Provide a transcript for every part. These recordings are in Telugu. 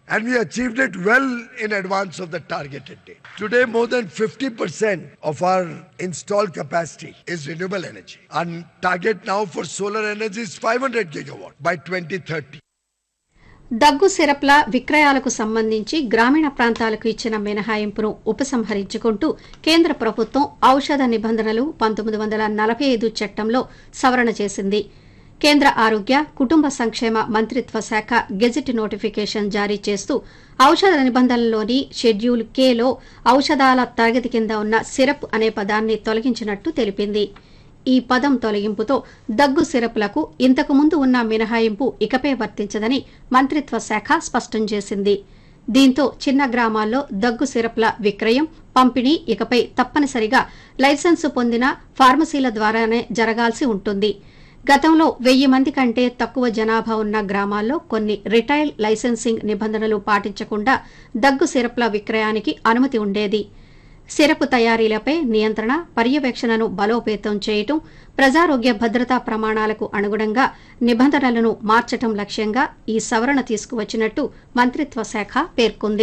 and we achieved it well in advance of the targeted date. Today, more than 50% of our installed capacity is renewable energy. Our target now for solar energy is 500 gigawatt by 2030. దగ్గు సిరప్ల విక్రయాలకు సంబంధించి గ్రామీణ ప్రాంతాలకు ఇచ్చిన మినహాయింపును ఉపసంహరించుకుంటూ కేంద్ర ప్రభుత్వం ఔషధ నిబంధనలు పంతొమ్మిది వందల నలభై ఐదు చట్టంలో సవరణ చేసింది కేంద్ర ఆరోగ్య కుటుంబ సంక్షేమ మంత్రిత్వ శాఖ గెజిట్ నోటిఫికేషన్ జారీ చేస్తూ ఔషధ నిబంధనల్లోని షెడ్యూల్ కేలో ఔషధాల తరగతి కింద ఉన్న సిరప్ అనే పదాన్ని తొలగించినట్టు తెలిపింది ఈ పదం తొలగింపుతో దగ్గు సిరప్లకు ఇంతకు ముందు ఉన్న మినహాయింపు ఇకపై వర్తించదని మంత్రిత్వ శాఖ స్పష్టం చేసింది దీంతో చిన్న గ్రామాల్లో దగ్గు సిరప్ల విక్రయం పంపిణీ ఇకపై తప్పనిసరిగా లైసెన్సు పొందిన ఫార్మసీల ద్వారానే జరగాల్సి ఉంటుంది గతంలో వెయ్యి మంది కంటే తక్కువ జనాభా ఉన్న గ్రామాల్లో కొన్ని రిటైల్ లైసెన్సింగ్ నిబంధనలు పాటించకుండా దగ్గు సిరప్ల విక్రయానికి అనుమతి ఉండేది సిరపు తయారీలపై నియంత్రణ పర్యవేక్షణను బలోపేతం చేయటం ప్రజారోగ్య భద్రతా ప్రమాణాలకు అనుగుణంగా నిబంధనలను మార్చటం లక్ష్యంగా ఈ సవరణ తీసుకువచ్చినట్టు మంత్రిత్వ శాఖ పేర్కొంది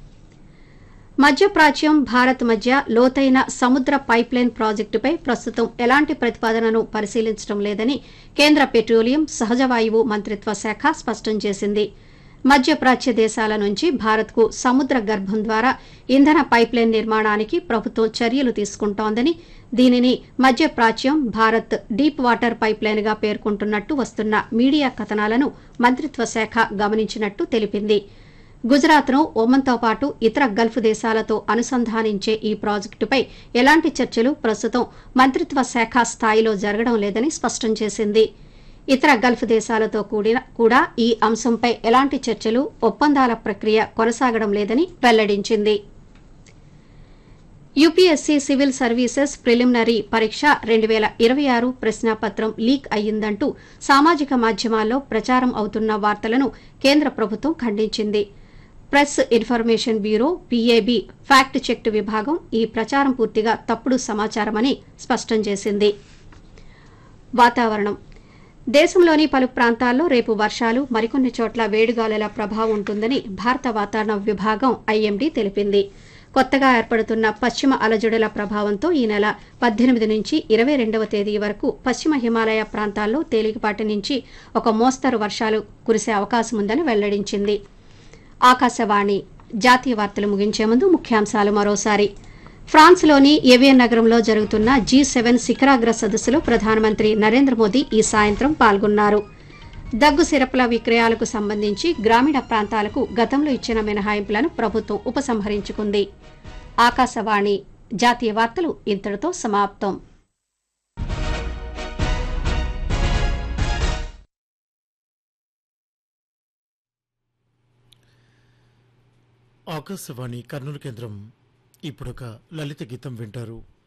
మధ్యప్రాచ్యం భారత్ మధ్య లోతైన సముద్ర పైప్లైన్ ప్రాజెక్టుపై ప్రస్తుతం ఎలాంటి ప్రతిపాదనను పరిశీలించడం లేదని కేంద్ర పెట్రోలియం సహజవాయువు మంత్రిత్వ శాఖ స్పష్టం చేసింది మధ్యప్రాచ్య దేశాల నుంచి భారత్కు సముద్ర గర్భం ద్వారా ఇంధన పైప్లైన్ నిర్మాణానికి ప్రభుత్వం చర్యలు తీసుకుంటోందని దీనిని మధ్యప్రాచ్యం భారత్ డీప్ వాటర్ పైప్లైన్గా పేర్కొంటున్నట్టు వస్తున్న మీడియా కథనాలను మంత్రిత్వ శాఖ గమనించినట్టు తెలిపింది గుజరాత్ను ఒమన్తో పాటు ఇతర గల్ఫ్ దేశాలతో అనుసంధానించే ఈ ప్రాజెక్టుపై ఎలాంటి చర్చలు ప్రస్తుతం మంత్రిత్వ శాఖ స్థాయిలో జరగడం లేదని స్పష్టం చేసింది ఇతర గల్ఫ్ దేశాలతో కూడిన కూడా ఈ అంశంపై ఎలాంటి చర్చలు ఒప్పందాల ప్రక్రియ కొనసాగడం లేదని వెల్లడించింది యూపీఎస్సీ సివిల్ సర్వీసెస్ ప్రిలిమినరీ పరీక్ష రెండు వేల ఇరవై ఆరు ప్రశ్నాపత్రం లీక్ అయ్యిందంటూ సామాజిక మాధ్యమాల్లో ప్రచారం అవుతున్న వార్తలను కేంద్ర ప్రభుత్వం ఖండించింది press information bureau PAB fact check విభాగం ఈ ప్రచారం పూర్తిగా తప్పుడు సమాచారమని స్పష్టం చేసింది వాతావరణం దేశంలోని పలు ప్రాంతాల్లో రేపు వర్షాలు మరికొన్ని చోట్ల వేడిగాలుల ప్రభావం ఉంటుందని భారత వాతావరణ విభాగం ఐఎండీ తెలిపింది కొత్తగా ఏర్పడుతున్న పశ్చిమ అలజడుల ప్రభావంతో ఈ నెల పద్దెనిమిది నుంచి ఇరవై రెండవ తేదీ వరకు పశ్చిమ హిమాలయ ప్రాంతాల్లో తేలికపాటి నుంచి ఒక మోస్తరు వర్షాలు కురిసే అవకాశం ఉందని వెల్లడించింది ఆకాశవాణి జాతీయ వార్తలు ముగించే ముందు ముఖ్యాంశాలు మరోసారి ఫ్రాన్స్లోని ఎవియన్ నగరంలో జరుగుతున్న జీ సెవెన్ శిఖరాగ్ర సదస్సులో ప్రధానమంత్రి నరేంద్ర మోదీ ఈ సాయంత్రం పాల్గొన్నారు దగ్గు సిరప్ల విక్రయాలకు సంబంధించి గ్రామీణ ప్రాంతాలకు గతంలో ఇచ్చిన మినహాయింపులను ప్రభుత్వం ఉపసంహరించుకుంది ఆకాశవాణి జాతీయ వార్తలు ఇంతటితో సమాప్తం ఆకాశవాణి కర్నూలు కేంద్రం ఇప్పుడొక లలిత గీతం వింటారు